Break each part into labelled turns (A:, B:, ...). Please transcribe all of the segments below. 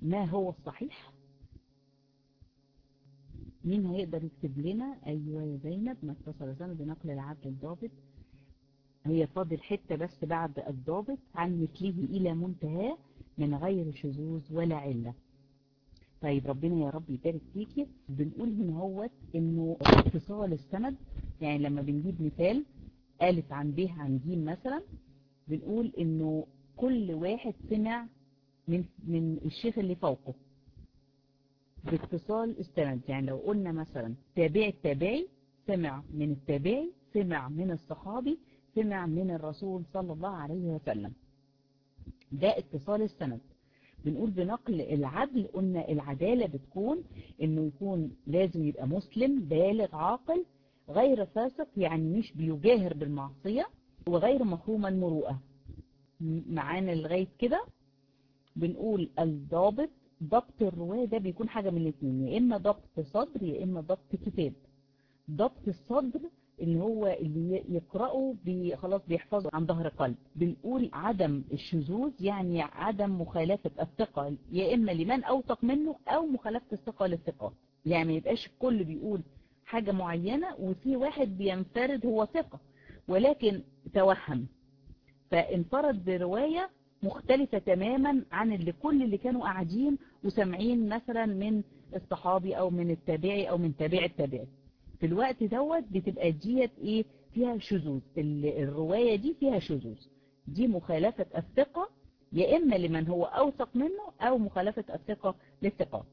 A: ما هو الصحيح مين هيقدر يكتب لنا ايوه يا زينب ما اتصل سند بنقل العبد الضابط هي فاضل حتة بس بعد الضابط عن مثله الى منتهى من غير شذوذ ولا علة طيب ربنا يا رب يبارك فيكي بنقول هنا هو انه اتصال السند يعني لما بنجيب مثال ألف عن ب عن ج مثلا بنقول انه كل واحد سمع من من الشيخ اللي فوقه باتصال السند يعني لو قلنا مثلا تابع التابعي سمع من التابعي سمع من الصحابي سمع من الرسول صلى الله عليه وسلم ده اتصال السند بنقول بنقل العدل قلنا العدالة بتكون انه يكون لازم يبقى مسلم بالغ عاقل غير فاسق يعني مش بيجاهر بالمعصية وغير محروم المروءة معانا لغاية كده بنقول الضابط ضبط الرواية ده بيكون حاجة من الاثنين يا إما ضبط صدر يا إما ضبط كتاب ضبط الصدر اللي هو اللي يقرأه بي خلاص بيحفظه عن ظهر قلب بنقول عدم الشذوذ يعني عدم مخالفة الثقة يا إما لمن أوثق منه أو مخالفة الثقة للثقات يعني ما يبقاش الكل بيقول حاجة معينة وفي واحد بينفرد هو ثقة ولكن توهم فانفرد برواية مختلفة تماما عن اللي كل اللي كانوا قاعدين وسامعين مثلا من الصحابي او من التابعي او من تابع التابعي في الوقت دوت بتبقى ديت ايه فيها شذوذ الرواية دي فيها شذوذ دي مخالفة الثقة يا اما لمن هو اوثق منه او مخالفة الثقة للثقات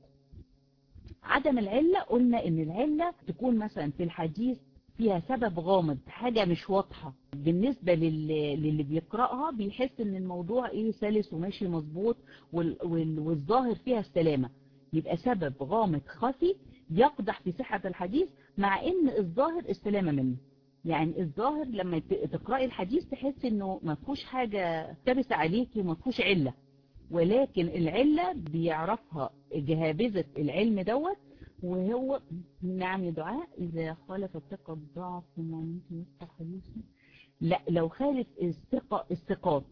A: عدم العلة قلنا ان العلة تكون مثلا في الحديث فيها سبب غامض حاجة مش واضحة بالنسبة للي, للي بيقرأها بيحس ان الموضوع ايه سلس وماشي مظبوط وال... وال... والظاهر فيها السلامة يبقى سبب غامض خفي يقدح في صحة الحديث مع ان الظاهر السلامة منه يعني الظاهر لما تقرأي الحديث تحس انه ما فيهوش حاجة تبس عليكي وما فيهوش علة ولكن العلة بيعرفها جهابذة العلم دوت وهو نعم يا دعاء إذا خالف الثقة الضعف وما ممكن يفتح حديثه لا لو خالف الثقة الثقات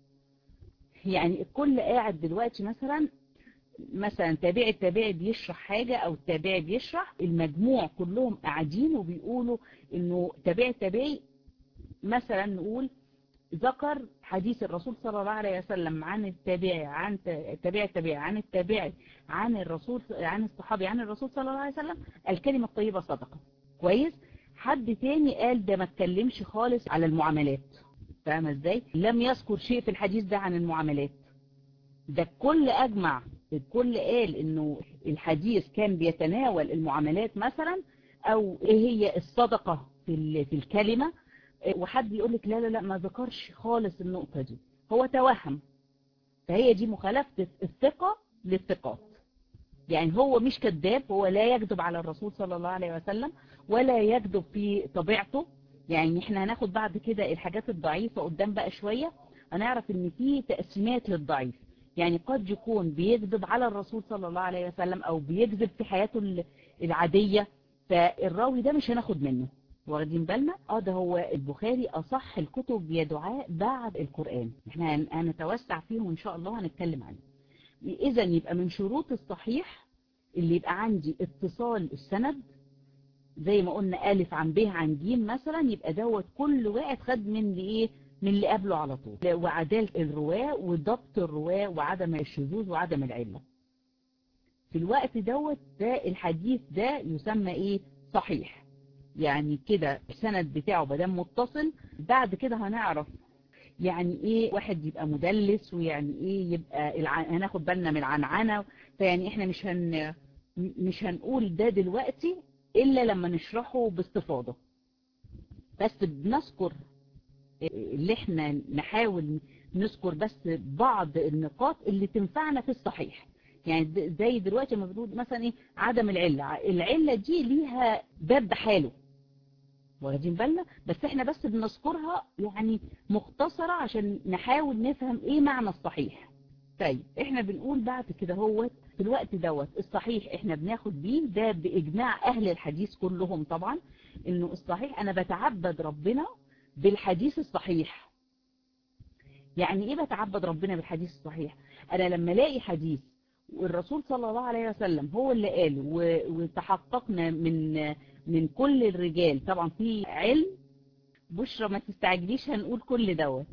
A: يعني الكل قاعد دلوقتي مثلا مثلا تابع التابعي بيشرح حاجة او التابعي بيشرح المجموع كلهم قاعدين وبيقولوا انه تابع التابعي مثلا نقول ذكر حديث الرسول صلى الله عليه وسلم عن التابعي عن تابع التابعي عن التابعي عن الرسول عن الصحابي عن الرسول صلى الله عليه وسلم الكلمة الطيبة صدقة كويس حد تاني قال ده ما اتكلمش خالص على المعاملات فاهمة ازاي لم يذكر شيء في الحديث ده عن المعاملات ده الكل اجمع الكل قال انه الحديث كان بيتناول المعاملات مثلا او ايه هي الصدقة في, في الكلمة وحد يقول لك لا لا لا ما ذكرش خالص النقطة دي هو توهم فهي دي مخالفة الثقة للثقات يعني هو مش كذاب هو لا يكذب على الرسول صلى الله عليه وسلم ولا يكذب في طبيعته يعني احنا هناخد بعد كده الحاجات الضعيفة قدام بقى شوية هنعرف ان في تقسيمات للضعيف يعني قد يكون بيكذب على الرسول صلى الله عليه وسلم او بيكذب في حياته العادية فالراوي ده مش هناخد منه واخدين بالنا اه ده هو البخاري اصح الكتب يا دعاء بعد القرآن احنا هنتوسع فيهم ان شاء الله هنتكلم عنه اذا يبقى من شروط الصحيح اللي يبقى عندي اتصال السند زي ما قلنا الف عن ب عن ج مثلا يبقى دوت كل واحد خد من اللي ايه من اللي قبله على طول وعدالة الرواة وضبط الرواة وعدم الشذوذ وعدم العلة في الوقت دوت ده الحديث ده يسمى ايه صحيح يعني كده السند بتاعه بدم متصل بعد كده هنعرف يعني ايه واحد يبقى مدلس ويعني ايه يبقى الع... هناخد بالنا من العنعنة فيعني احنا مش هن مش هنقول ده دلوقتي الا لما نشرحه باستفاضة بس بنذكر اللي احنا نحاول نذكر بس بعض النقاط اللي تنفعنا في الصحيح يعني زي دلوقتي لما بنقول مثلا ايه عدم العلة العلة دي ليها باب بحاله واخدين بالنا بس احنا بس بنذكرها يعني مختصرة عشان نحاول نفهم ايه معنى الصحيح طيب احنا بنقول بعد كده هو في الوقت دوت الصحيح احنا بناخد بيه ده باجماع اهل الحديث كلهم طبعا انه الصحيح انا بتعبد ربنا بالحديث الصحيح يعني ايه بتعبد ربنا بالحديث الصحيح انا لما الاقي حديث والرسول صلى الله عليه وسلم هو اللي قال وتحققنا من من كل الرجال طبعا في علم بشرى ما تستعجليش هنقول كل دوت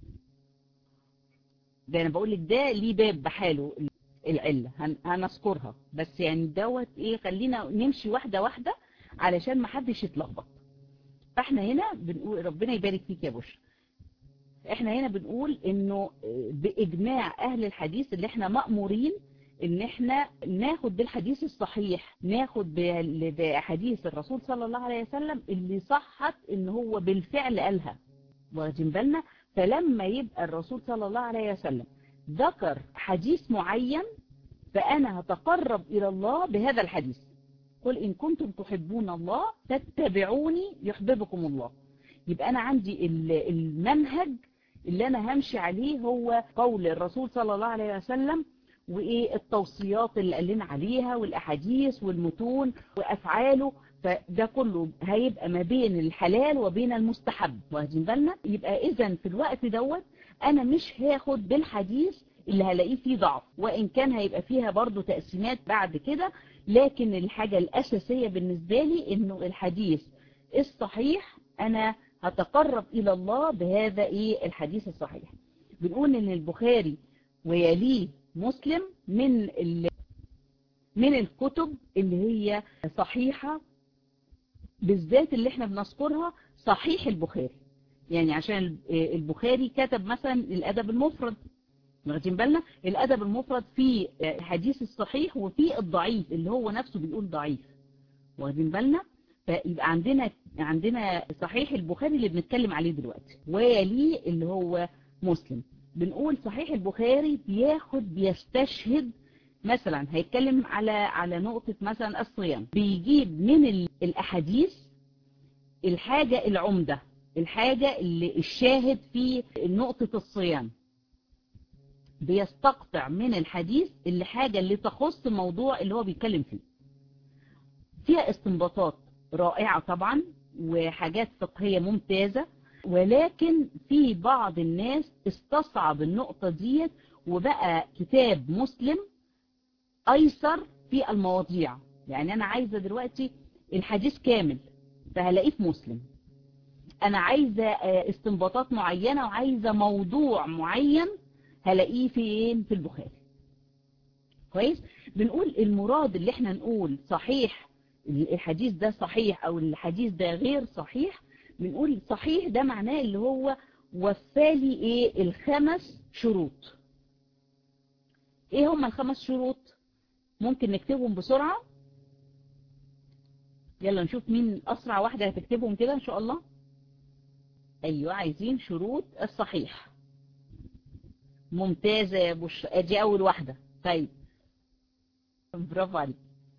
A: ده انا بقول لك ده ليه باب بحاله العلة هنذكرها بس يعني دوت ايه خلينا نمشي واحدة واحدة علشان ما حدش يتلخبط فاحنا هنا بنقول ربنا يبارك فيك يا بشرى احنا هنا بنقول انه باجماع اهل الحديث اللي احنا مأمورين ان احنا ناخد بالحديث الصحيح ناخد بحديث الرسول صلى الله عليه وسلم اللي صحت ان هو بالفعل قالها واخدين بالنا فلما يبقى الرسول صلى الله عليه وسلم ذكر حديث معين فانا هتقرب الى الله بهذا الحديث قل ان كنتم تحبون الله تتبعوني يحببكم الله يبقى انا عندي المنهج اللي انا همشي عليه هو قول الرسول صلى الله عليه وسلم وايه التوصيات اللي قال لنا عليها والاحاديث والمتون وافعاله فده كله هيبقى ما بين الحلال وبين المستحب واخدين بالنا يبقى اذا في الوقت دوت انا مش هاخد بالحديث اللي هلاقيه فيه ضعف وان كان هيبقى فيها برضو تقسيمات بعد كده لكن الحاجة الاساسية بالنسبة لي انه الحديث الصحيح انا هتقرب الى الله بهذا ايه الحديث الصحيح بنقول ان البخاري ويليه مسلم من من الكتب اللي هي صحيحة بالذات اللي احنا بنذكرها صحيح البخاري يعني عشان البخاري كتب مثلا الادب المفرد واخدين بالنا الادب المفرد فيه الحديث الصحيح وفيه الضعيف اللي هو نفسه بيقول ضعيف واخدين بالنا فيبقى عندنا عندنا صحيح البخاري اللي بنتكلم عليه دلوقتي ويليه اللي هو مسلم بنقول صحيح البخاري بياخد بيستشهد مثلا هيتكلم على على نقطة مثلا الصيام بيجيب من الأحاديث الحاجة العمدة الحاجة اللي الشاهد في نقطة الصيام بيستقطع من الحديث اللي حاجة اللي تخص الموضوع اللي هو بيتكلم فيه فيها استنباطات رائعة طبعا وحاجات فقهية ممتازة ولكن في بعض الناس استصعب النقطة ديت وبقى كتاب مسلم ايسر في المواضيع يعني انا عايزة دلوقتي الحديث كامل فهلاقيه في مسلم انا عايزة استنباطات معينة وعايزة موضوع معين هلاقيه فين في البخاري كويس بنقول المراد اللي احنا نقول صحيح الحديث ده صحيح او الحديث ده غير صحيح بنقول صحيح ده معناه اللي هو وفالي ايه الخمس شروط ايه هم الخمس شروط ممكن نكتبهم بسرعة يلا نشوف مين اسرع واحدة هتكتبهم كده ان شاء الله ايوه عايزين شروط الصحيح ممتازة يا بش ادي اول واحدة طيب برافو عليك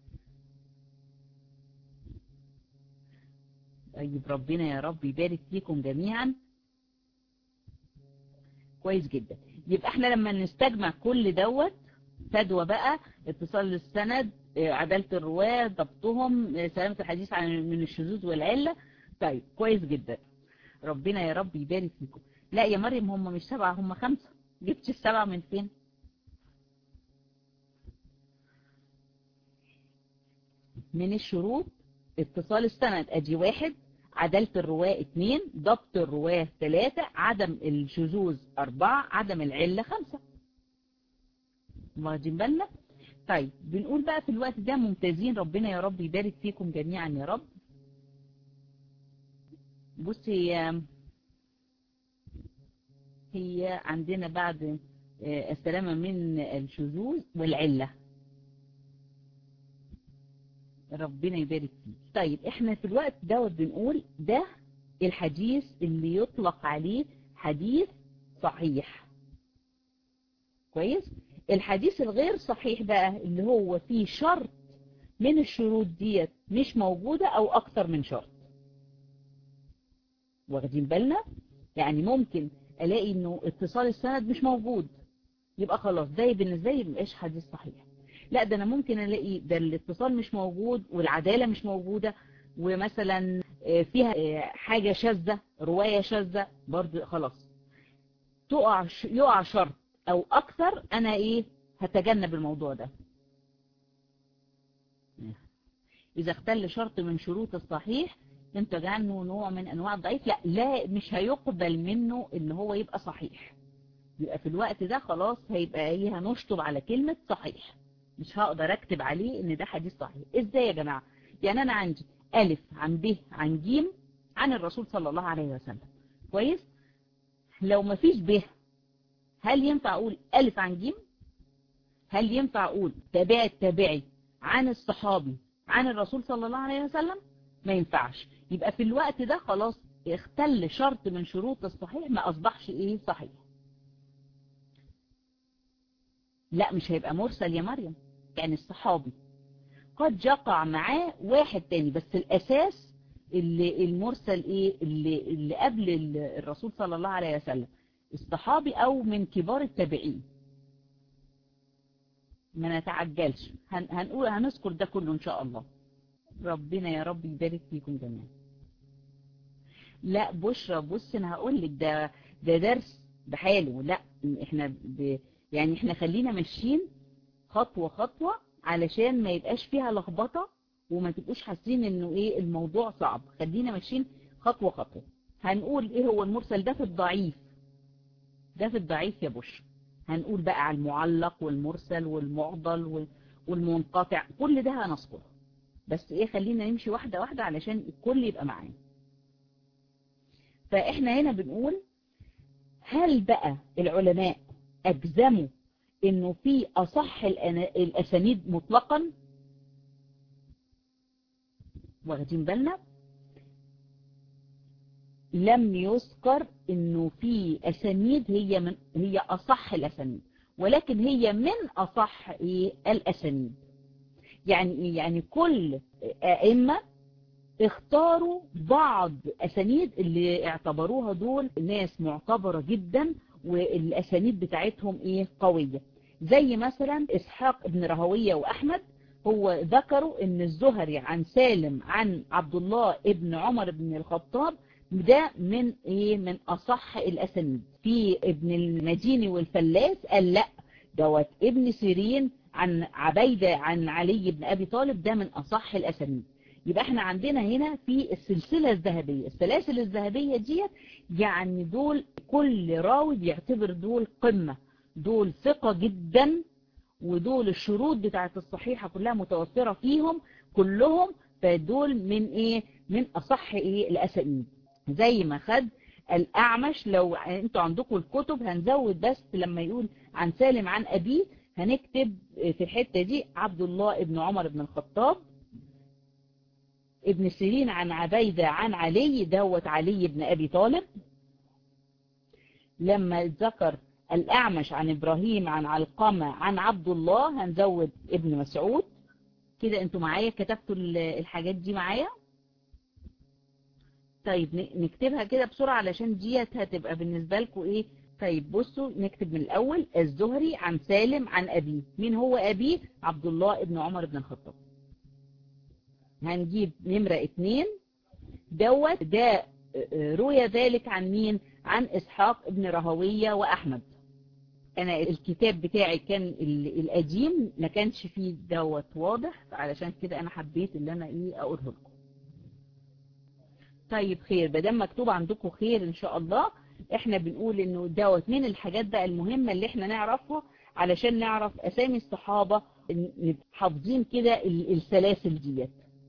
A: طيب ربنا يا رب يبارك فيكم جميعا كويس جدا يبقى احنا لما نستجمع كل دوت فدوى بقى اتصال السند عدالة الرواة ضبطهم سلامة الحديث عن من الشذوذ والعلة طيب كويس جدا ربنا يا رب يبارك فيكم لا يا مريم هم مش سبعة هم خمسة جبت السبعة من فين من الشروط اتصال السند ادي واحد عدالة الرواة اتنين ضبط الرواة ثلاثة عدم الشذوذ اربعة عدم العلة خمسة واخدين بالنا طيب بنقول بقى في الوقت ده ممتازين ربنا يا رب يبارك فيكم جميعا يا رب بصي هي عندنا بعد السلامة من الشذوذ والعلة ربنا يبارك فيك طيب احنا في الوقت دوت بنقول ده الحديث اللي يطلق عليه حديث صحيح كويس الحديث الغير صحيح بقى اللي هو فيه شرط من الشروط ديت مش موجودة او اكتر من شرط واخدين بالنا يعني ممكن الاقي انه اتصال السند مش موجود يبقى خلاص ده بالنسبة لي مبقاش حديث صحيح لا ده انا ممكن الاقي ده الاتصال مش موجود والعدالة مش موجودة ومثلا فيها حاجة شاذة رواية شاذة برضو خلاص تقع يقع شرط او اكثر انا ايه هتجنب الموضوع ده إذا اختل شرط من شروط الصحيح ينتج عنه نوع من أنواع الضعيف لا لا مش هيقبل منه إن هو يبقى صحيح يبقى في الوقت ده خلاص هيبقى ايه هنشطب على كلمة صحيح مش هقدر اكتب عليه ان ده حديث صحيح ازاي يا جماعة يعني انا عندي الف عن ب عن ج عن الرسول صلى الله عليه وسلم كويس لو ما فيش ب هل ينفع اقول الف عن ج هل ينفع اقول تابع التابعي عن الصحابي عن الرسول صلى الله عليه وسلم ما ينفعش يبقى في الوقت ده خلاص اختل شرط من شروط الصحيح ما اصبحش ايه صحيح لا مش هيبقى مرسل يا مريم يعني الصحابي قد يقع معاه واحد تاني بس الاساس اللي المرسل ايه اللي, اللي قبل الرسول صلى الله عليه وسلم الصحابي او من كبار التابعين ما نتعجلش هن هنقول هنذكر ده كله ان شاء الله ربنا يا رب يبارك فيكم جميعا لا بشرى بص انا هقول لك ده ده درس بحاله لا احنا ب يعني احنا خلينا ماشيين خطوة خطوة علشان ما يبقاش فيها لخبطة وما تبقوش حاسين انه ايه الموضوع صعب خلينا ماشيين خطوة خطوة هنقول ايه هو المرسل ده في الضعيف ده في الضعيف يا بشرى هنقول بقى على المعلق والمرسل والمعضل والمنقطع كل ده هنذكره بس ايه خلينا نمشي واحدة واحدة علشان الكل يبقى معانا فاحنا هنا بنقول هل بقى العلماء اجزموا انه في اصح الاسانيد مطلقا واخدين بالنا لم يذكر انه في اسانيد هي من هي اصح الاسانيد ولكن هي من اصح ايه الاسانيد يعني ايه يعني كل ائمه اختاروا بعض اسانيد اللي اعتبروها دول ناس معتبره جدا والاسانيد بتاعتهم ايه قويه زي مثلا اسحاق ابن رهويه واحمد هو ذكروا ان الزهري عن سالم عن عبد الله ابن عمر بن الخطاب ده من ايه من اصح الاسانيد في ابن المديني والفلاس قال لا دوت ابن سيرين عن عبيدة عن علي بن ابي طالب ده من اصح الاسانيد يبقى احنا عندنا هنا في السلسلة الذهبية السلاسل الذهبية ديت يعني دول كل راوي بيعتبر دول قمة دول ثقة جدا ودول الشروط بتاعت الصحيحة كلها متوفرة فيهم كلهم فدول من ايه من اصح ايه الاسانيد زي ما خد الأعمش لو انتوا عندكم الكتب هنزود بس لما يقول عن سالم عن أبيه هنكتب في الحتة دي عبد الله ابن عمر بن الخطاب ابن سيرين عن عبيدة عن علي دوت علي بن أبي طالب لما ذكر الأعمش عن إبراهيم عن علقمة عن عبد الله هنزود ابن مسعود كده انتوا معايا كتبتوا الحاجات دي معايا طيب نكتبها كده بسرعة علشان ديت هتبقى بالنسبة لكم ايه طيب بصوا نكتب من الاول الزهري عن سالم عن ابيه مين هو ابيه عبد الله ابن عمر بن الخطاب هنجيب نمرة اتنين دوت ده روي ذلك عن مين عن اسحاق ابن رهوية واحمد انا الكتاب بتاعي كان القديم ما كانش فيه دوت واضح علشان كده انا حبيت اللي انا ايه اقوله لكم طيب خير بدل مكتوب عندكم خير ان شاء الله احنا بنقول انه دوت من الحاجات بقى المهمة اللي احنا نعرفها علشان نعرف اسامي الصحابة حافظين كده السلاسل ديت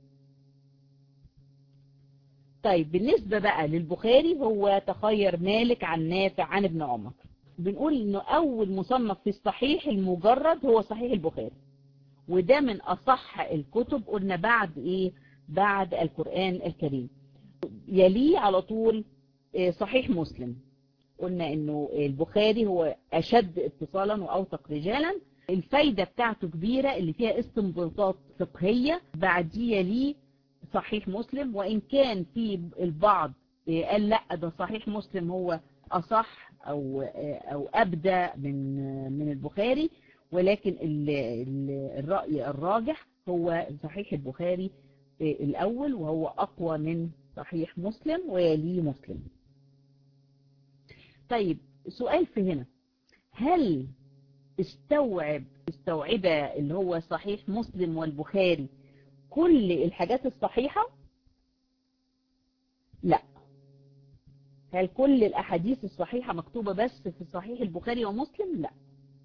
A: طيب بالنسبة بقى للبخاري هو تخير مالك عن نافع عن ابن عمر بنقول انه اول مصنف في الصحيح المجرد هو صحيح البخاري وده من اصح الكتب قلنا بعد ايه بعد القرآن الكريم يليه على طول صحيح مسلم قلنا انه البخاري هو اشد اتصالا واوثق رجالا الفايدة بتاعته كبيرة اللي فيها استنباطات فقهية بعديه ليه صحيح مسلم وان كان في البعض قال لا ده صحيح مسلم هو اصح او او ابدى من من البخاري ولكن الرأي الراجح هو صحيح البخاري الاول وهو اقوى من صحيح مسلم ويليه مسلم طيب سؤال في هنا هل استوعب مستوعبة اللي هو صحيح مسلم والبخاري كل الحاجات الصحيحة لا هل كل الأحاديث الصحيحة مكتوبة بس في صحيح البخاري ومسلم لا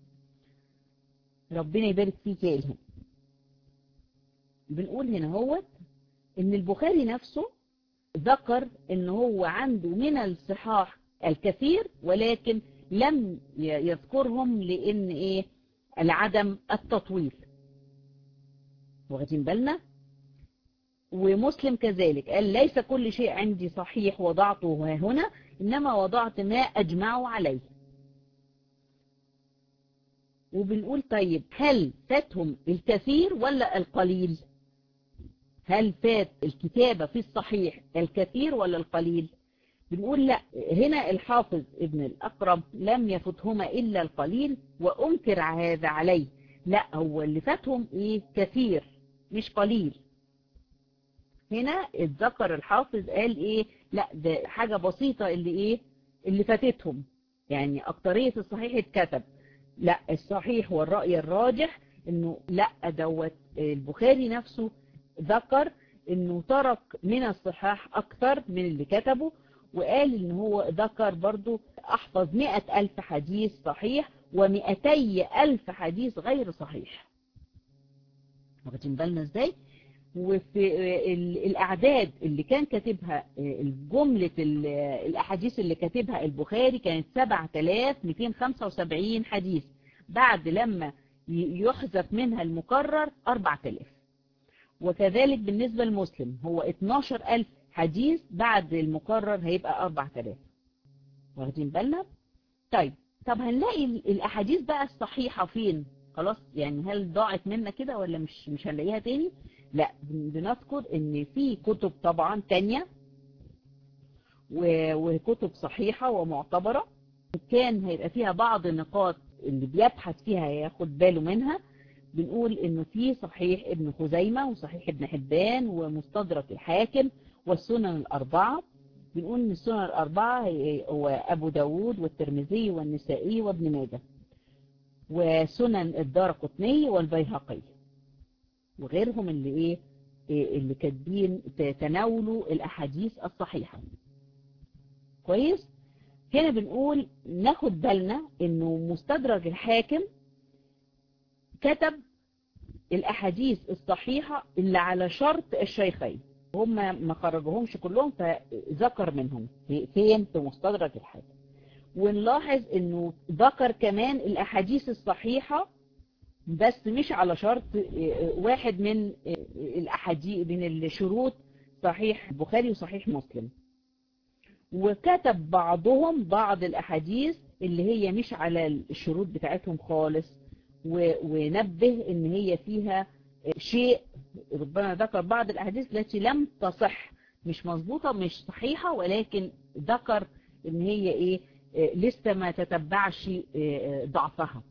A: ربنا يبارك فيك يا إلهام بنقول هنا هو ان البخاري نفسه ذكر ان هو عنده من الصحاح الكثير ولكن لم يذكرهم لان ايه العدم التطويل واخدين بالنا ومسلم كذلك قال ليس كل شيء عندي صحيح وضعته هنا انما وضعت ما اجمعه عليه وبنقول طيب هل فاتهم الكثير ولا القليل هل فات الكتابة في الصحيح الكثير ولا القليل بنقول لا هنا الحافظ ابن الأقرب لم يفتهما إلا القليل وأنكر هذا عليه لا هو اللي فاتهم إيه كثير مش قليل هنا اتذكر الحافظ قال إيه لا ده حاجة بسيطة اللي إيه اللي فاتتهم يعني أكترية الصحيح اتكتب لا الصحيح والرأي الراجح انه لا دوت البخاري نفسه ذكر انه ترك من الصحاح اكثر من اللي كتبه وقال ان هو ذكر برضو احفظ مئة الف حديث صحيح ومئتي الف حديث غير صحيح واخدين بالنا ازاي وفي الاعداد اللي كان كاتبها جملة الاحاديث اللي كاتبها البخاري كانت 7275 حديث بعد لما يحذف منها المكرر 4000 وكذلك بالنسبة للمسلم هو 12000 حديث بعد المكرر هيبقى 4000 واخدين بالنا طيب طب هنلاقي الاحاديث بقى الصحيحة فين خلاص يعني هل ضاعت منا كده ولا مش مش هنلاقيها تاني لا بنذكر ان في كتب طبعا تانية وكتب صحيحة ومعتبرة كان هيبقى فيها بعض النقاط اللي بيبحث فيها ياخد باله منها بنقول انه في صحيح ابن خزيمة وصحيح ابن حبان ومستدرك الحاكم والسنن الاربعة بنقول ان السنن الاربعة هو ابو داود والترمذي والنسائي وابن ماجه وسنن الدار قطني والبيهقي وغيرهم اللي ايه اللي كاتبين تناولوا الاحاديث الصحيحة كويس هنا بنقول ناخد بالنا انه مستدرج الحاكم كتب الاحاديث الصحيحة اللي على شرط الشيخين هم ما خرجوهمش كلهم فذكر منهم فين في مستدرج الحاكم ونلاحظ انه ذكر كمان الاحاديث الصحيحة بس مش على شرط واحد من الاحاديث من الشروط صحيح البخاري وصحيح مسلم وكتب بعضهم بعض الاحاديث اللي هي مش على الشروط بتاعتهم خالص ونبه ان هي فيها شيء ربنا ذكر بعض الاحاديث التي لم تصح مش مظبوطة مش صحيحة ولكن ذكر ان هي ايه لسه ما تتبعش ضعفها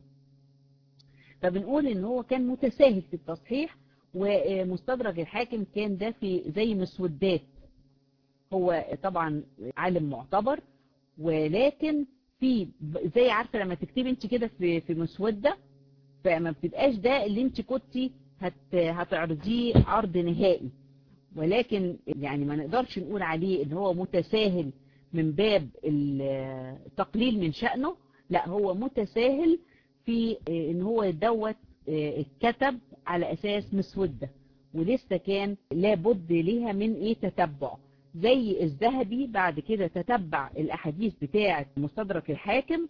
A: فبنقول ان هو كان متساهل في التصحيح ومستدرج الحاكم كان ده في زي مسودات هو طبعا عالم معتبر ولكن في زي عارفة لما تكتبي انت كده في في مسودة فما بتبقاش ده اللي انت كنتي هت هتعرضيه عرض نهائي ولكن يعني ما نقدرش نقول عليه ان هو متساهل من باب التقليل من شأنه لا هو متساهل في ان هو دوت اتكتب على اساس مسودة ولسه كان لابد ليها من ايه تتبع زي الذهبي بعد كده تتبع الاحاديث بتاعة مستدرك الحاكم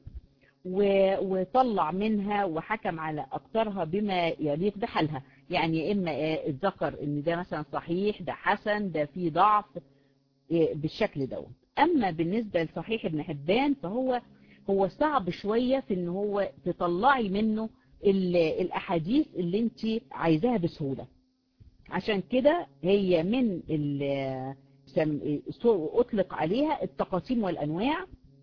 A: وطلع منها وحكم على اكثرها بما يليق بحالها يعني اما اتذكر ان ده مثلا صحيح ده حسن ده فيه ضعف بالشكل دوت اما بالنسبة لصحيح ابن حبان فهو هو صعب شوية في ان هو تطلعي منه الاحاديث اللي انت عايزاها بسهولة عشان كده هي من اطلق عليها التقاسيم والانواع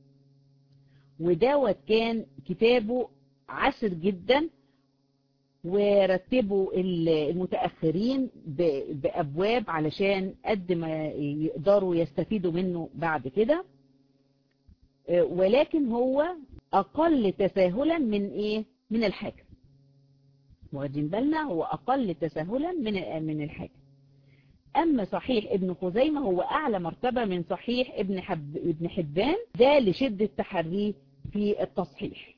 A: ودوت كان كتابه عسر جدا ورتبوا المتأخرين بأبواب علشان قد ما يقدروا يستفيدوا منه بعد كده ولكن هو أقل تساهلا من إيه من الحاكم واخدين بالنا هو أقل تساهلا من من الحاكم أما صحيح ابن خزيمة هو أعلى مرتبة من صحيح ابن, حب ابن حبان ده لشدة تحريه في التصحيح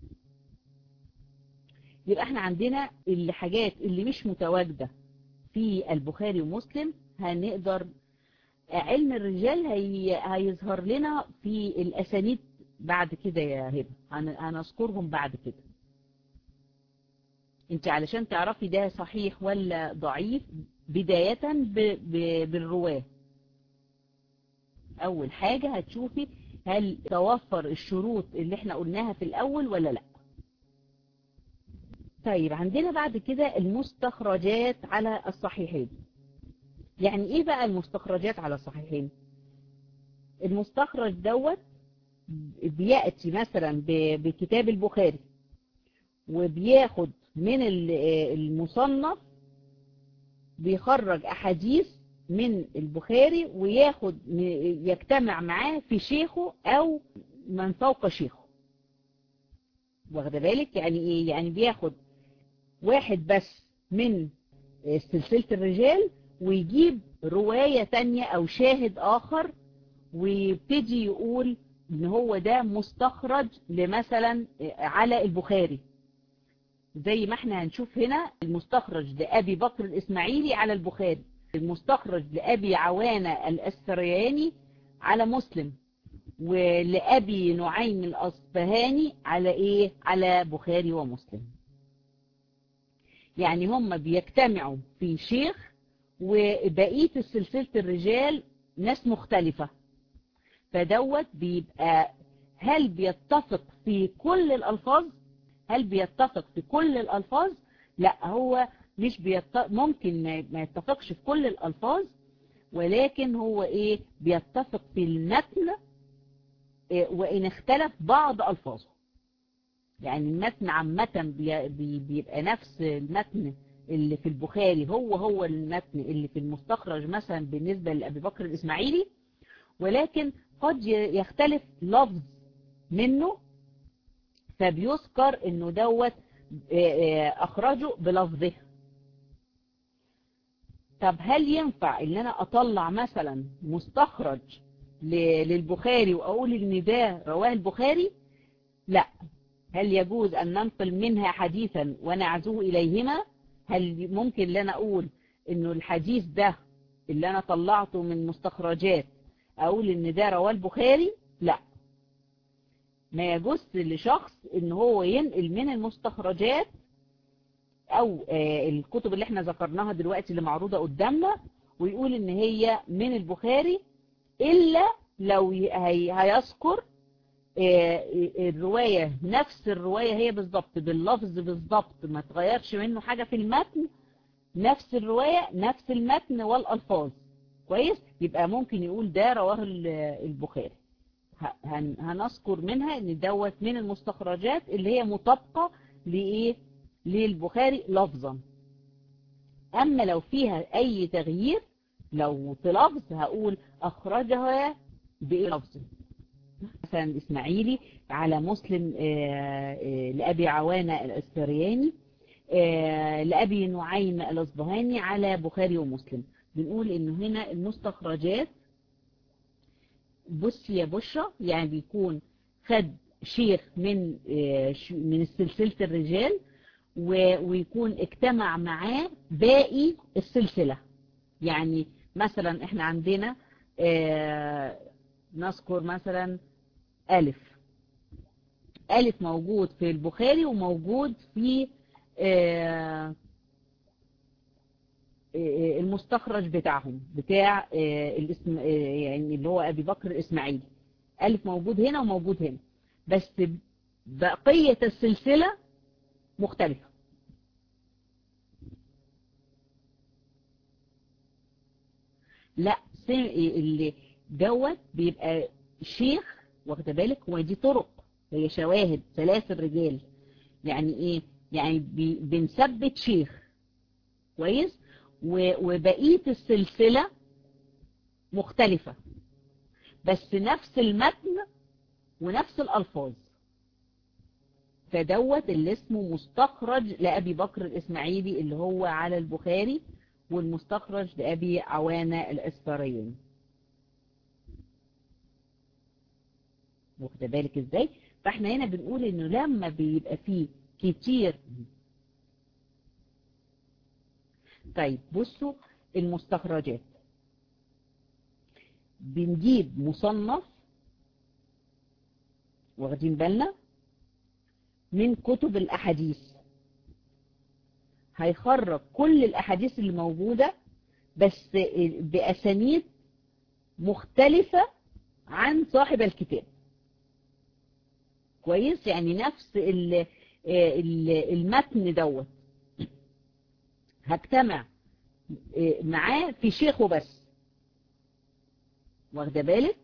A: يبقى احنا عندنا الحاجات اللي مش متواجدة في البخاري ومسلم هنقدر علم الرجال هي هيظهر لنا في الأسانيد بعد كده يا هبة هنذكرهم بعد كده انت علشان تعرفي ده صحيح ولا ضعيف بداية ب... ب... بالرواه اول حاجة هتشوفي هل توفر الشروط اللي احنا قلناها في الاول ولا لا طيب عندنا بعد كده المستخرجات على الصحيحين يعني ايه بقى المستخرجات على الصحيحين المستخرج دوت بيأتي مثلا بكتاب البخاري وبياخد من المصنف بيخرج أحاديث من البخاري وياخد يجتمع معاه في شيخه أو من فوق شيخه واخد بالك يعني إيه يعني بياخد واحد بس من سلسلة الرجال ويجيب رواية تانية أو شاهد آخر ويبتدي يقول ان هو ده مستخرج لمثلا على البخاري زي ما احنا هنشوف هنا المستخرج لأبي بكر الإسماعيلي على البخاري المستخرج لأبي عوانة الأسفرياني على مسلم ولأبي نعيم الأصبهاني على ايه على بخاري ومسلم يعني هم بيجتمعوا في شيخ وبقية السلسلة الرجال ناس مختلفة فدوت بيبقى هل بيتفق في كل الألفاظ هل بيتفق في كل الألفاظ لا هو مش بيتفق ممكن ما يتفقش في كل الألفاظ ولكن هو ايه بيتفق في المتن إيه وإن اختلف بعض ألفاظه يعني المتن عامة بيبقى نفس المتن اللي في البخاري هو هو المتن اللي في المستخرج مثلا بالنسبة لأبي بكر الإسماعيلي ولكن قد يختلف لفظ منه فبيذكر انه دوت اخرجه بلفظه طب هل ينفع ان انا اطلع مثلا مستخرج للبخاري واقول ان ده رواه البخاري لا هل يجوز ان ننقل منها حديثا ونعزوه اليهما هل ممكن ان انا اقول انه الحديث ده اللي انا طلعته من مستخرجات اقول ان ده رواه البخاري لا ما يجوز لشخص ان هو ينقل من المستخرجات او الكتب اللي احنا ذكرناها دلوقتي اللي معروضة قدامنا ويقول ان هي من البخاري الا لو هيذكر الرواية نفس الرواية هي بالظبط باللفظ بالظبط ما تغيرش منه حاجة في المتن نفس الرواية نفس المتن والألفاظ كويس يبقى ممكن يقول ده رواه البخاري هنذكر منها ان دوت من المستخرجات اللي هي مطابقة لإيه للبخاري لفظا أما لو فيها أي تغيير لو في لفظ هقول أخرجها بلفظ مثلا الإسماعيلي على مسلم لأبي عوانة الأسفرياني لأبي نعيم الأصبهاني على بخاري ومسلم بنقول إنه هنا المستخرجات بص يا بشرى يعني بيكون خد شيخ من من سلسلة الرجال ويكون اجتمع معاه باقي السلسلة يعني مثلا احنا عندنا نذكر مثلا ألف ألف موجود في البخاري وموجود في المستخرج بتاعهم بتاع الاسم يعني اللي هو أبي بكر الإسماعيلي ألف موجود هنا وموجود هنا بس بقية السلسلة مختلفة لا اللي دوت بيبقى شيخ واخد بالك ودي طرق هي شواهد سلاسل رجال يعني ايه يعني بنثبت شيخ كويس وبقية السلسلة مختلفة بس نفس المتن ونفس الألفاظ فدوت اللي اسمه مستخرج لأبي بكر الإسماعيلي اللي هو على البخاري والمستخرج لأبي عوانة الأسفاريين واخد بالك ازاي فاحنا هنا بنقول انه لما بيبقى فيه كتير طيب بصوا المستخرجات بنجيب مصنف واخدين بالنا من كتب الأحاديث هيخرج كل الأحاديث اللي موجودة بس بأسانيد مختلفة عن صاحب الكتاب كويس يعني نفس ال ال المتن دوت هجتمع معاه في شيخه بس واخده بالك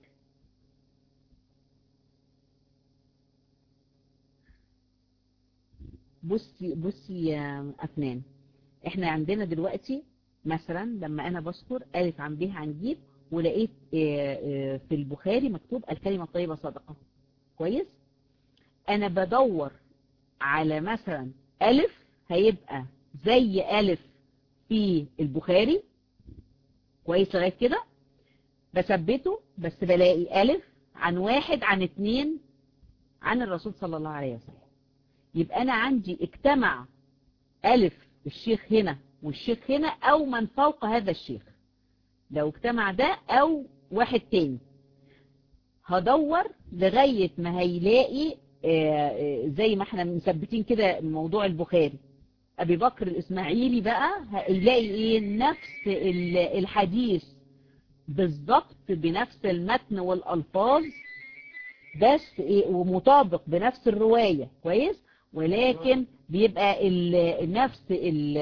A: بصي بصي يا أفنان احنا عندنا دلوقتي مثلا لما انا بذكر الف عن به عن جيم ولقيت في البخاري مكتوب الكلمة الطيبة صدقة كويس انا بدور على مثلا الف هيبقى زي الف في البخاري كويس لغايه كده بثبته بس بلاقي الف عن واحد عن اتنين عن الرسول صلى الله عليه وسلم يبقى انا عندي اجتمع الف الشيخ هنا والشيخ هنا او من فوق هذا الشيخ لو اجتمع ده او واحد تاني هدور لغاية ما هيلاقي زي ما احنا مثبتين كده موضوع البخاري ابي بكر الاسماعيلي بقى هيلاقي ايه نفس الحديث بالظبط بنفس المتن والالفاظ بس ايه ومطابق بنفس الرواية كويس ولكن بيبقى ال نفس ال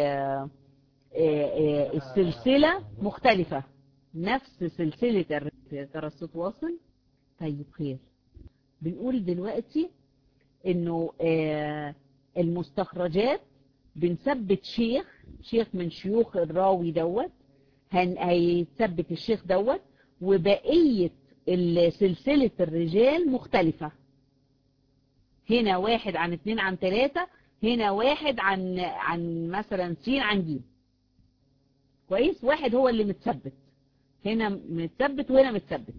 A: السلسلة مختلفة نفس سلسلة الترسط واصل طيب خير بنقول دلوقتي انه المستخرجات بنثبت شيخ شيخ من شيوخ الراوي دوت هيثبت الشيخ دوت وبقية سلسلة الرجال مختلفة هنا واحد عن اتنين عن تلاتة هنا واحد عن عن مثلا سين عن جيم كويس واحد هو اللي متثبت هنا متثبت وهنا متثبت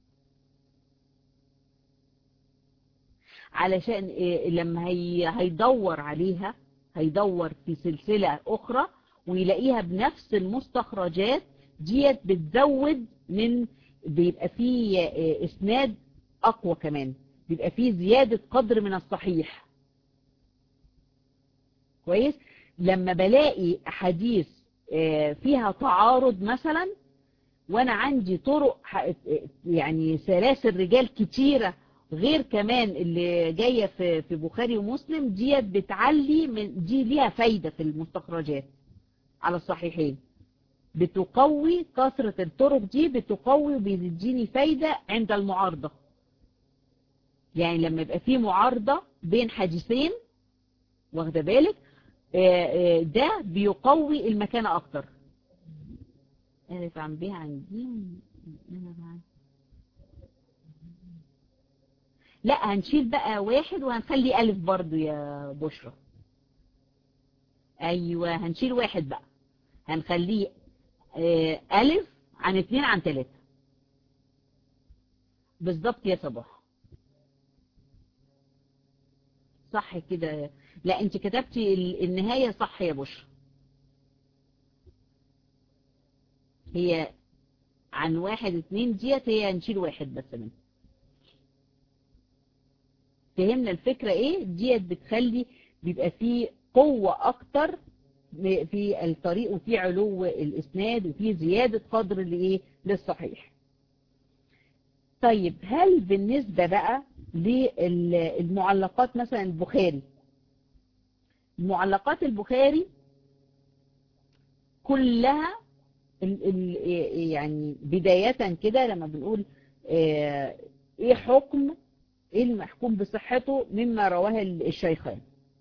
A: علشان إيه لما هي هيدور عليها هيدور في سلسلة أخرى ويلاقيها بنفس المستخرجات ديت بتزود من بيبقى فيه إسناد أقوى كمان بيبقى فيه زيادة قدر من الصحيح كويس لما بلاقي حديث فيها تعارض مثلا وانا عندي طرق يعني سلاسل رجال كتيرة غير كمان اللي جاية في في بخاري ومسلم ديت بتعلي من دي ليها فايدة في المستخرجات على الصحيحين بتقوي كثرة الطرق دي بتقوي وبيديني فايدة عند المعارضة يعني لما يبقى في معارضة بين حديثين واخده بالك ده بيقوي المكانة اكتر ألف عن بها عن جيم لا هنشيل بقى واحد وهنخلي ألف برضو يا بشرى أيوة هنشيل واحد بقى هنخليه ألف عن اتنين عن تلاتة بالظبط يا صباح صح كده لا انت كتبتي النهاية صح يا بشرى هي عن واحد اتنين ديت هي هنشيل واحد بس منها فهمنا الفكرة ايه ديت بتخلي بيبقى فيه قوة اكتر في الطريق وفي علو الاسناد وفي زيادة قدر لايه للصحيح طيب هل بالنسبة بقى للمعلقات مثلا البخاري معلقات البخاري كلها ال ال يعني بداية كده لما بنقول ايه حكم ايه المحكوم بصحته مما رواه الشيخان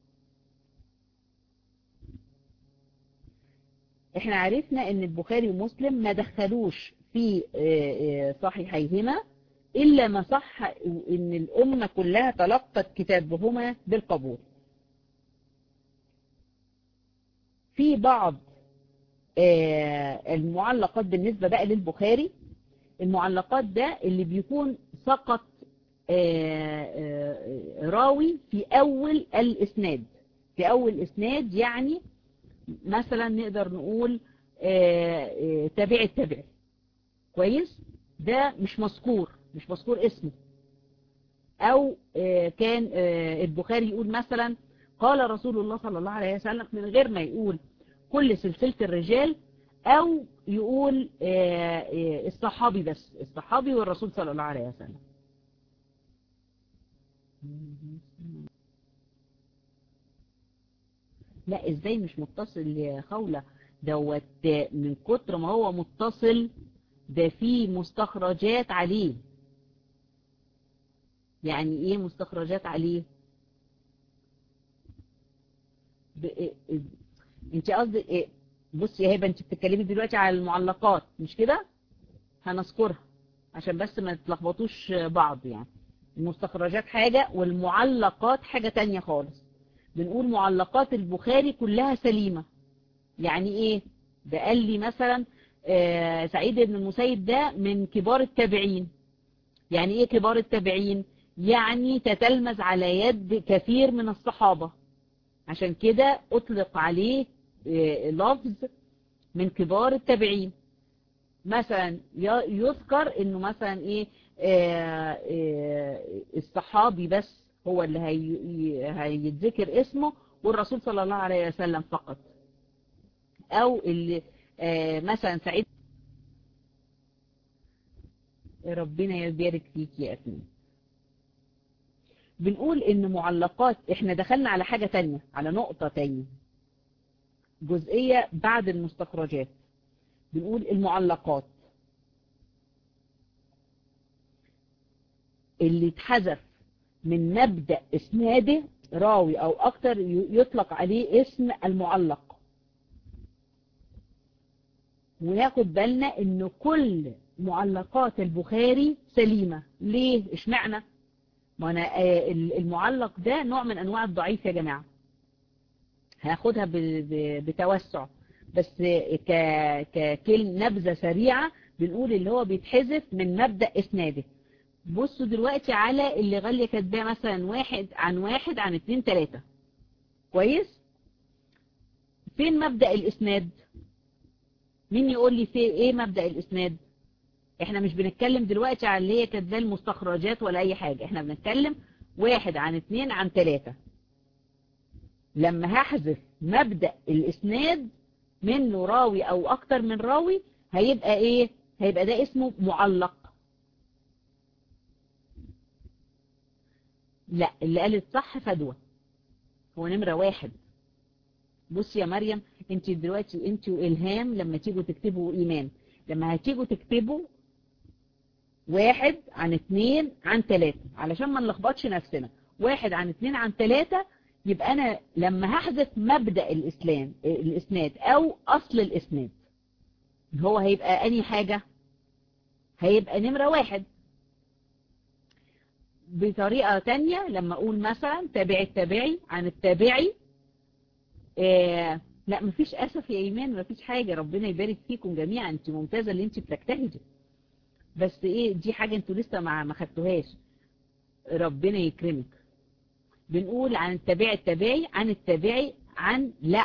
A: احنا عرفنا ان البخاري ومسلم ما دخلوش في صحيحيهما الا ما صح ان الامة كلها تلقت كتابهما بالقبول في بعض المعلقات بالنسبة بقى للبخاري المعلقات ده اللي بيكون سقط راوي في أول الإسناد في أول إسناد يعني مثلا نقدر نقول تابع التابع كويس ده مش مذكور مش مذكور اسمه او كان البخاري يقول مثلا قال رسول الله صلى الله عليه وسلم من غير ما يقول كل سلسلة الرجال او يقول الصحابي بس الصحابي والرسول صلى الله عليه وسلم لا ازاي مش متصل يا خولة دوت من كتر ما هو متصل ده فيه مستخرجات عليه يعني ايه مستخرجات عليه ب... انت قصدي ايه بصي يا هبه انت بتتكلمي دلوقتي على المعلقات مش كده هنذكرها عشان بس ما تلخبطوش بعض يعني المستخرجات حاجة والمعلقات حاجة تانية خالص بنقول معلقات البخاري كلها سليمة يعني ايه ده قال لي مثلا آه سعيد بن المسيب ده من كبار التابعين يعني ايه كبار التابعين يعني تتلمذ على يد كثير من الصحابة عشان كده اطلق عليه آه لفظ من كبار التابعين مثلا يذكر انه مثلا ايه آه الصحابي بس هو اللي هي هيتذكر اسمه والرسول صلى الله عليه وسلم فقط او اللي مثلا سعيد ربنا يبارك فيك يا أثنين بنقول ان معلقات احنا دخلنا على حاجة تانية على نقطة تانية جزئية بعد المستخرجات بنقول المعلقات اللي اتحذف من مبدأ اسناده راوي او اكتر يطلق عليه اسم المعلق وناخد بالنا ان كل معلقات البخاري سليمة ليه اشمعنى ما انا المعلق ده نوع من انواع الضعيف يا جماعة هاخدها بتوسع بس ككلم نبذة سريعة بنقول اللي هو بيتحذف من مبدأ اسناده بصوا دلوقتي على اللي غالية كاتباه مثلا واحد عن واحد عن اتنين تلاتة كويس فين مبدأ الاسناد مين يقول لي في ايه مبدأ الاسناد احنا مش بنتكلم دلوقتي على اللي هي كاتباه المستخرجات ولا اي حاجة احنا بنتكلم واحد عن اتنين عن تلاتة لما هحذف مبدأ الاسناد منه راوي او اكتر من راوي هيبقى ايه هيبقى ده اسمه معلق لا اللي قالت صح فدوى هو نمرة واحد بصي يا مريم انت دلوقتي انت والهام لما تيجوا تكتبوا ايمان لما هتيجوا تكتبوا واحد عن اتنين عن تلاتة علشان ما نلخبطش نفسنا واحد عن اتنين عن تلاتة يبقى انا لما هحذف مبدأ الاسلام الاسناد او اصل الاسناد هو هيبقى اني حاجة هيبقى نمرة واحد بطريقة تانية لما اقول مثلا تابع التابعي عن التابعي آه لا مفيش اسف يا ايمان مفيش حاجة ربنا يبارك فيكم جميعا انت ممتازة اللي انت بتجتهدي بس ايه دي حاجة انتوا لسه ما ما خدتوهاش ربنا يكرمك بنقول عن التابع التابعي عن التابعي عن لا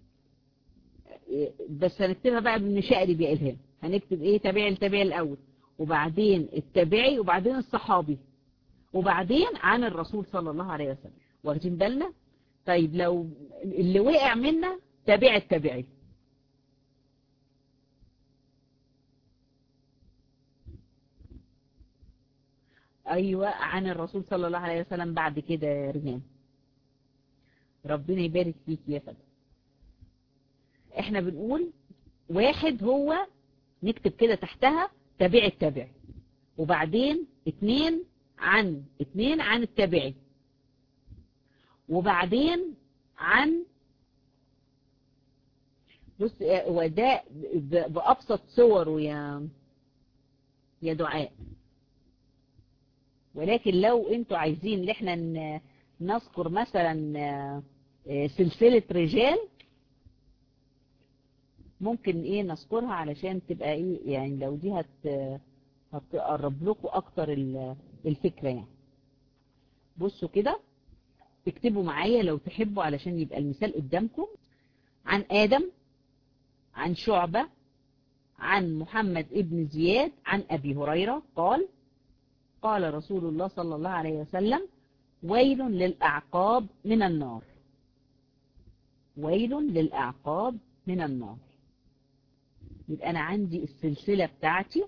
A: بس هنكتبها بقى بالمشقلب يا إلهام هنكتب ايه تابعي التابعي الاول وبعدين التابعي وبعدين الصحابي وبعدين عن الرسول صلى الله عليه وسلم واخدين بالنا طيب لو اللي وقع منا تابع التابعي ايوه عن الرسول صلى الله عليه وسلم بعد كده يا ريان ربنا يبارك فيك يا فندم احنا بنقول واحد هو نكتب كده تحتها تابع التابعي وبعدين اتنين عن اتنين عن التابعي وبعدين عن بص وده بأبسط صوره يا يا دعاء ولكن لو انتوا عايزين ان احنا نذكر مثلا سلسلة رجال ممكن ايه نذكرها علشان تبقى ايه يعني لو دي هت هتقرب لكم اكتر الفكرة يعني بصوا كده اكتبوا معايا لو تحبوا علشان يبقى المثال قدامكم عن آدم عن شعبة عن محمد ابن زياد عن أبي هريرة قال قال رسول الله صلى الله عليه وسلم ويل للأعقاب من النار ويل للأعقاب من النار يبقى أنا عندي السلسلة بتاعتي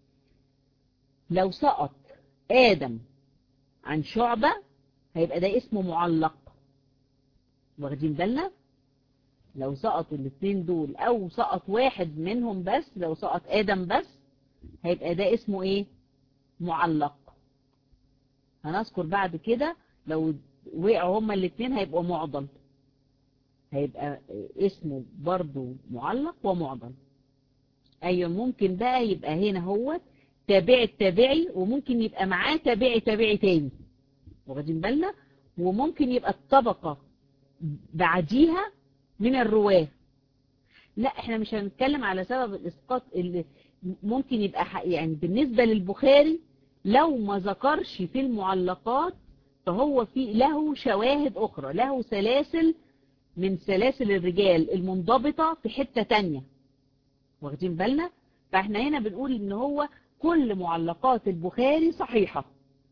A: لو سقط آدم عن شعبة هيبقى ده اسمه معلق واخدين بالنا لو سقطوا الاثنين دول او سقط واحد منهم بس لو سقط ادم بس هيبقى ده اسمه ايه معلق هنذكر بعد كده لو وقعوا هما الاثنين هيبقوا معضل هيبقى اسمه برضو معلق ومعضل ايوه ممكن بقى يبقى هنا هو تابع التابعي وممكن يبقى معاه تابعي تابعي تاني واخدين بالنا وممكن يبقى الطبقة بعديها من الرواه لا احنا مش هنتكلم على سبب الاسقاط اللي ممكن يبقى يعني بالنسبة للبخاري لو ما ذكرش في المعلقات فهو في له شواهد اخرى له سلاسل من سلاسل الرجال المنضبطة في حتة تانية واخدين بالنا فاحنا هنا بنقول ان هو كل معلقات البخاري صحيحة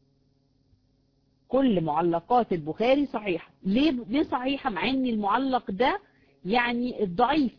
A: كل معلقات البخاري صحيحة ليه, ليه صحيحة مع ان المعلق ده يعني الضعيف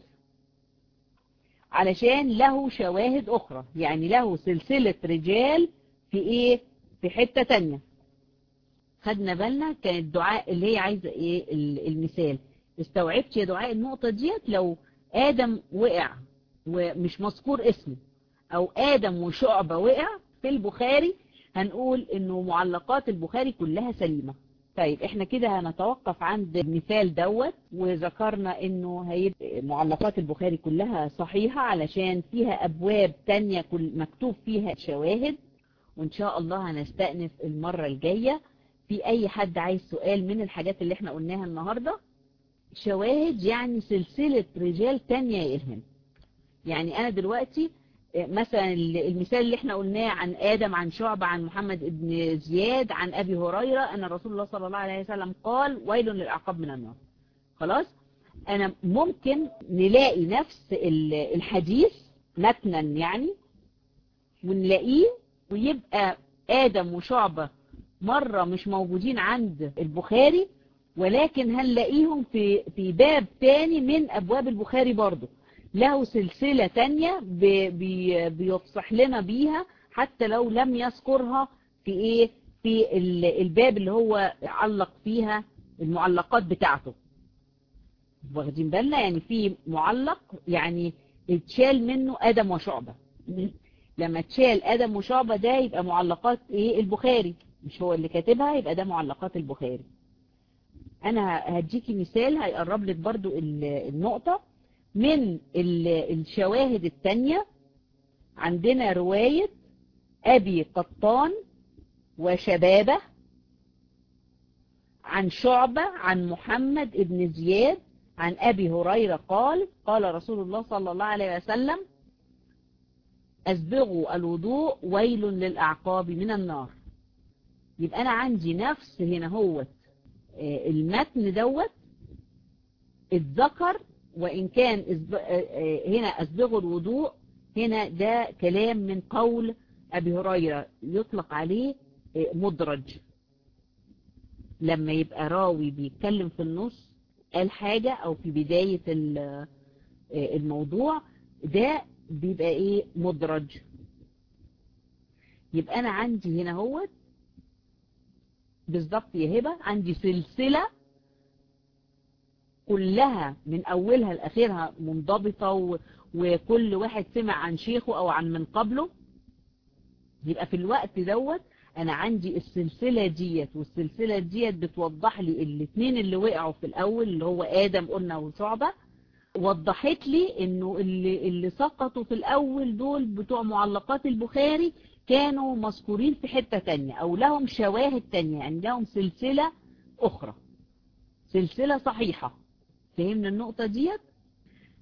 A: علشان له شواهد اخرى يعني له سلسلة رجال في ايه في حتة تانية خدنا بالنا كان الدعاء اللي هي عايزة ايه المثال استوعبت يا دعاء النقطة ديت لو ادم وقع ومش مذكور اسمه او ادم وشعبة وقع في البخاري هنقول انه معلقات البخاري كلها سليمة طيب احنا كده هنتوقف عند المثال دوت وذكرنا انه هيبقى معلقات البخاري كلها صحيحة علشان فيها ابواب تانية كل مكتوب فيها شواهد وان شاء الله هنستأنف المرة الجاية في اي حد عايز سؤال من الحاجات اللي احنا قلناها النهاردة شواهد يعني سلسلة رجال تانية يا إلهام يعني انا دلوقتي مثلا المثال اللي احنا قلناه عن آدم عن شعبة عن محمد ابن زياد عن أبي هريرة أن رسول الله صلى الله عليه وسلم قال ويل للعقاب من النار خلاص أنا ممكن نلاقي نفس الحديث متنا يعني ونلاقيه ويبقى آدم وشعبة مرة مش موجودين عند البخاري ولكن هنلاقيهم في في باب تاني من أبواب البخاري برضه له سلسلة تانية بي بي بيفصح لنا بيها حتى لو لم يذكرها في ايه في الباب اللي هو علق فيها المعلقات بتاعته واخدين بالنا يعني في معلق يعني اتشال منه ادم وشعبة لما اتشال ادم وشعبة ده يبقى معلقات ايه البخاري مش هو اللي كاتبها يبقى ده معلقات البخاري انا هديكي مثال هيقرب لك برضو النقطة من الشواهد التانية عندنا رواية أبي قطان وشبابه عن شعبة عن محمد ابن زياد عن أبي هريرة قال قال رسول الله صلى الله عليه وسلم أسبغوا الوضوء ويل للأعقاب من النار يبقى أنا عندي نفس هنا هو المتن دوت اتذكر وإن كان هنا أسبغوا الوضوء هنا ده كلام من قول أبي هريرة يطلق عليه مدرج لما يبقى راوي بيتكلم في النص قال حاجة أو في بداية الموضوع ده بيبقى إيه مدرج يبقى أنا عندي هنا هو بالظبط يا هبة عندي سلسلة كلها من أولها لآخرها منضبطة و... وكل واحد سمع عن شيخه أو عن من قبله يبقى في الوقت دوت أنا عندي السلسلة ديت والسلسلة ديت بتوضح لي الاثنين اللي وقعوا في الأول اللي هو آدم قلنا وشعبة وضحت لي انه اللي, اللي سقطوا في الأول دول بتوع معلقات البخاري كانوا مذكورين في حتة تانية أو لهم شواهد تانية يعني لهم سلسلة أخرى سلسلة صحيحة فهمنا النقطة ديت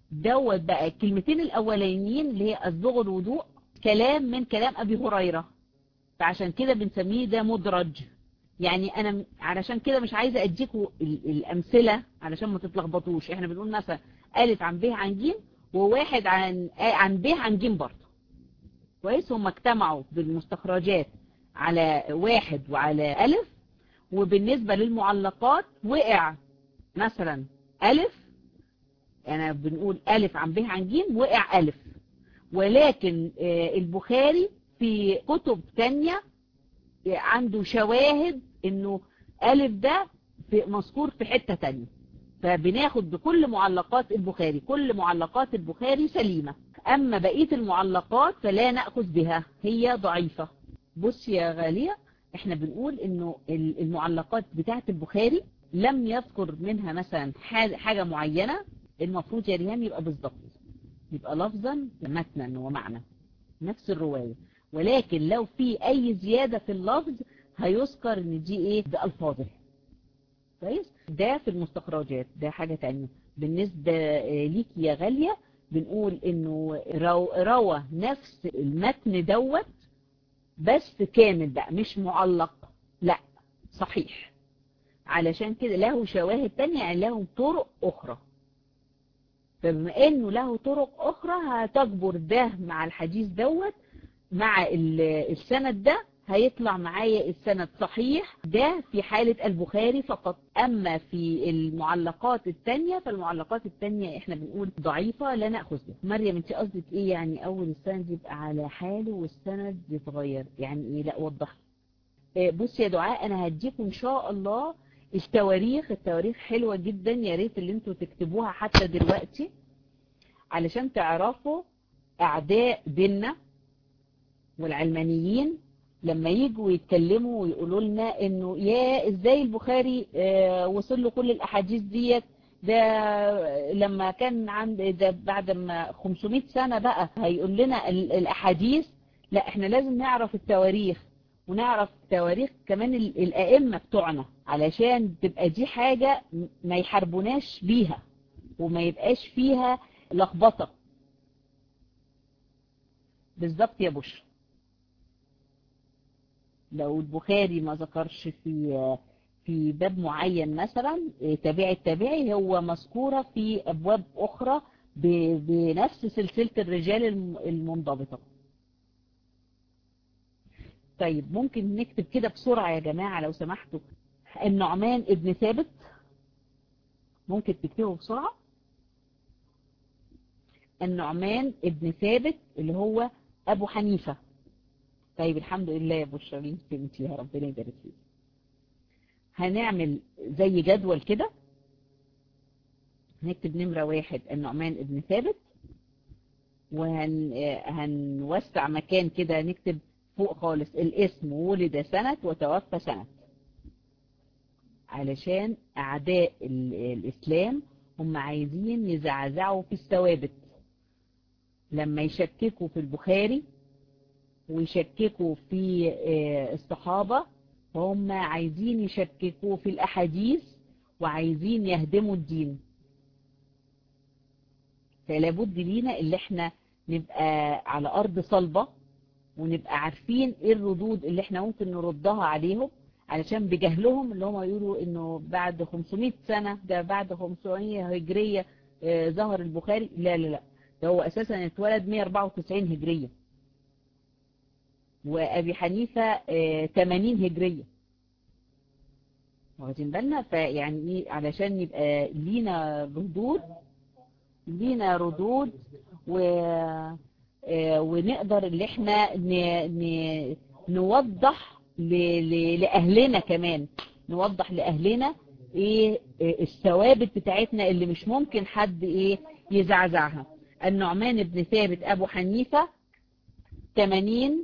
A: دوت بقى الكلمتين الاولانيين اللي هي اسبغ الوضوء كلام من كلام ابي هريرة فعشان كده بنسميه ده مدرج يعني انا علشان كده مش عايزه اديكوا الامثله علشان ما تتلخبطوش احنا بنقول مثلا الف عن ب عن ج وواحد عن عن ب عن ج برضه كويس هم اجتمعوا بالمستخرجات على واحد وعلى الف وبالنسبه للمعلقات وقع مثلا الف انا بنقول الف عن ب عن ج وقع الف ولكن البخاري في كتب تانية عنده شواهد انه الف ده في مذكور في حتة تانية فبناخد بكل معلقات البخاري كل معلقات البخاري سليمة اما بقية المعلقات فلا نأخذ بها هي ضعيفة بص يا غالية احنا بنقول انه المعلقات بتاعة البخاري لم يذكر منها مثلا حاجة معينة المفروض يا ريهام يبقى بالضبط يبقى لفظا متنا ومعنى نفس الرواية ولكن لو في اي زيادة في اللفظ هيذكر ان دي ايه بألفاظه كويس ده في المستخرجات ده حاجة تانية بالنسبة ليك يا غالية بنقول انه رو روى نفس المتن دوت بس كامل بقى مش معلق لا صحيح علشان كده له شواهد تانية يعني له طرق اخرى فبما انه له طرق اخرى هتجبر ده مع الحديث دوت مع السند ده هيطلع معايا السند صحيح ده في حالة البخاري فقط اما في المعلقات التانية فالمعلقات التانية احنا بنقول ضعيفة لا نأخذ بها مريم انت قصدك ايه يعني اول السند يبقى على حاله والسند يتغير يعني ايه لا وضح بص يا دعاء انا هديكم ان شاء الله التواريخ التواريخ حلوة جدا يا ريت اللي انتوا تكتبوها حتى دلوقتي علشان تعرفوا اعداء ديننا والعلمانيين لما يجوا يتكلموا ويقولوا لنا انه يا ازاي البخاري اه وصل له كل الاحاديث ديت ده لما كان عند ده بعد ما 500 سنة بقى هيقول لنا الاحاديث لا احنا لازم نعرف التواريخ ونعرف تواريخ كمان الائمة بتوعنا علشان تبقى دي حاجة ما يحاربوناش بيها وما يبقاش فيها لخبطة بالظبط يا بشرى لو البخاري ما ذكرش في في باب معين مثلا تابع التابعي هو مذكورة في أبواب أخرى بنفس سلسلة الرجال المنضبطة طيب ممكن نكتب كده بسرعة يا جماعة لو سمحتوا النعمان ابن ثابت ممكن تكتبه بسرعة النعمان ابن ثابت اللي هو أبو حنيفة طيب الحمد لله يا ابو شيرين فهمتي يا ربنا يبارك فيك هنعمل زي جدول كده هنكتب نمرة واحد النعمان ابن ثابت وهنوسع مكان كده نكتب فوق خالص الاسم ولد سنة وتوفى سنة علشان أعداء الإسلام هم عايزين يزعزعوا في الثوابت لما يشككوا في البخاري ويشككوا في الصحابة وهم عايزين يشككوا في الأحاديث وعايزين يهدموا الدين فلابد لينا اللي احنا نبقى على أرض صلبة ونبقى عارفين ايه الردود اللي احنا ممكن نردها عليهم علشان بجهلهم اللي هم يقولوا انه بعد 500 سنة ده بعد 500 هجرية اه ظهر البخاري لا لا لا ده هو اساسا اتولد 194 هجرية وابي حنيفة اه 80 هجرية واخدين بالنا فيعني ايه علشان يبقى لينا ردود لينا ردود و ونقدر اللي احنا ن... ن... نوضح ل... ل... لأهلنا كمان نوضح لأهلنا ايه الثوابت بتاعتنا اللي مش ممكن حد ايه يزعزعها النعمان بن ثابت ابو حنيفة 80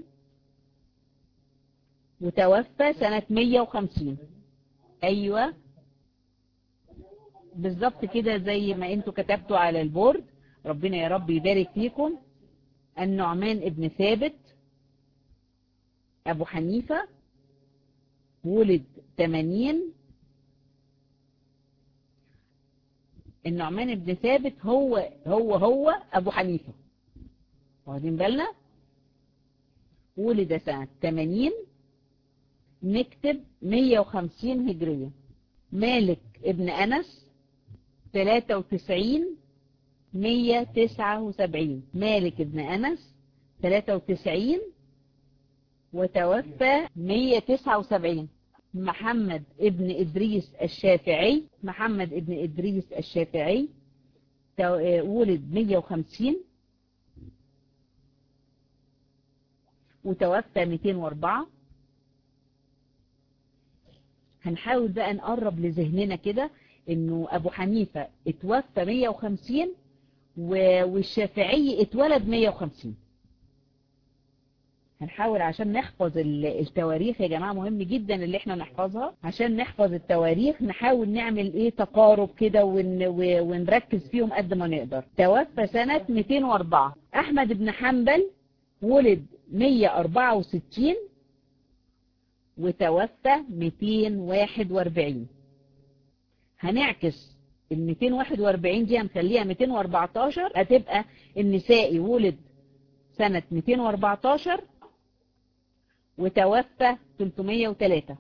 A: وتوفى سنة 150 ايوه بالظبط كده زي ما انتوا كتبتوا على البورد ربنا يا رب يبارك فيكم النعمان ابن ثابت ابو حنيفة ولد 80 النعمان بن ثابت هو هو هو أبو حنيفة واخدين بالنا ولد سنة 80 نكتب 150 هجرية مالك ابن أنس 93 179 مالك ابن أنس 93 وتوفى 179 محمد ابن إدريس الشافعي محمد ابن إدريس الشافعي ولد 150 وتوفى 204 هنحاول بقى نقرب لذهننا كده انه ابو حنيفة اتوفى 150 والشافعي اتولد 150 هنحاول عشان نحفظ التواريخ يا جماعة مهم جدا اللي احنا نحفظها عشان نحفظ التواريخ نحاول نعمل ايه تقارب كده ون ونركز فيهم قد ما نقدر توفى سنة 204 احمد بن حنبل ولد 164 وتوفى 241 هنعكس ال 241 دي هنخليها 214 هتبقى النسائي ولد سنة 214 وتوفى 303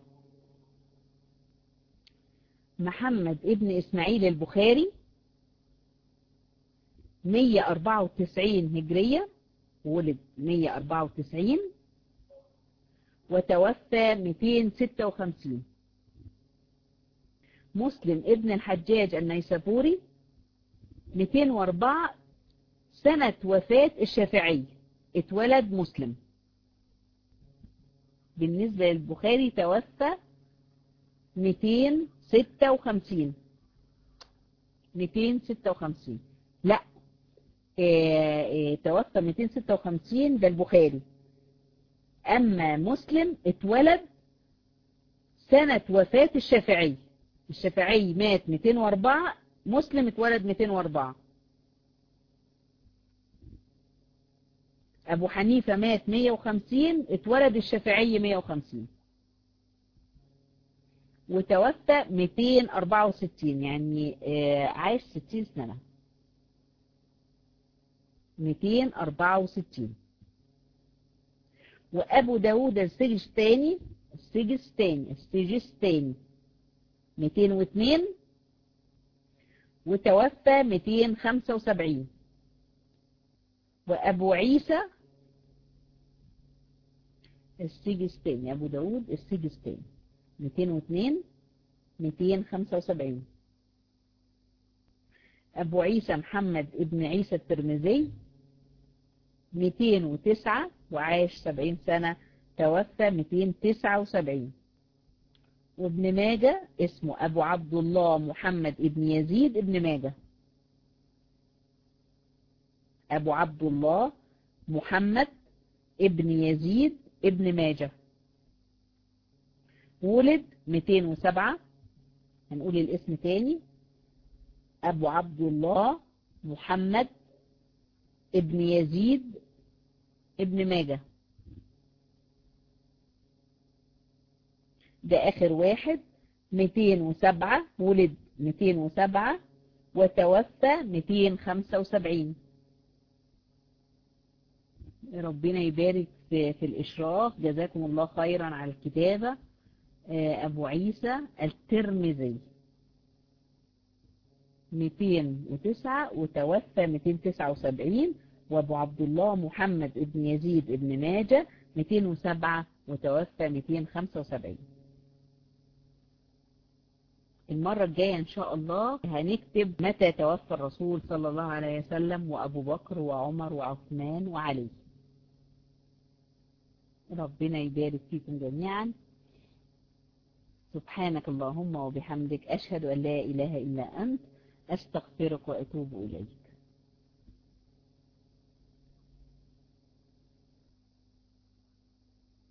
A: محمد ابن إسماعيل البخاري 194 هجرية ولد 194 وتوفى 256 مسلم ابن الحجاج النيسابوري 204 سنة وفاة الشافعي اتولد مسلم بالنسبة للبخاري توفى 256 256 لا اه اه توفى 256 ده البخاري أما مسلم اتولد سنة وفاة الشافعي الشافعي مات 204 مسلم اتولد 204 أبو حنيفة مات 150 اتولد الشافعي 150 وتوفى 264 يعني عاش 60 سنة 264 وأبو داود السجستاني السجستاني السجستاني 202 وتوفى 275 وأبو عيسى السجستاني أبو داود السجستاني 202 275 أبو عيسى محمد ابن عيسى الترمذي 209 وعاش 70 سنة توفى 279 وابن ماجة اسمه أبو عبد الله محمد ابن يزيد ابن ماجة أبو عبد الله محمد ابن يزيد ابن ماجة ولد 207 هنقول الاسم تاني أبو عبد الله محمد ابن يزيد ابن ماجة ده آخر واحد 207 ولد 207 وتوفى 275 ربنا يبارك في, في الإشراف جزاكم الله خيرا على الكتابة أبو عيسى الترمذي 209 وتوفى 279 وابو عبد الله محمد ابن يزيد ابن ماجة 207 وتوفى 275 المرة الجاية ان شاء الله هنكتب متى توفى الرسول صلى الله عليه وسلم وابو بكر وعمر وعثمان وعلي ربنا يبارك فيكم جميعا سبحانك اللهم وبحمدك أشهد أن لا إله إلا أنت أستغفرك وأتوب إليك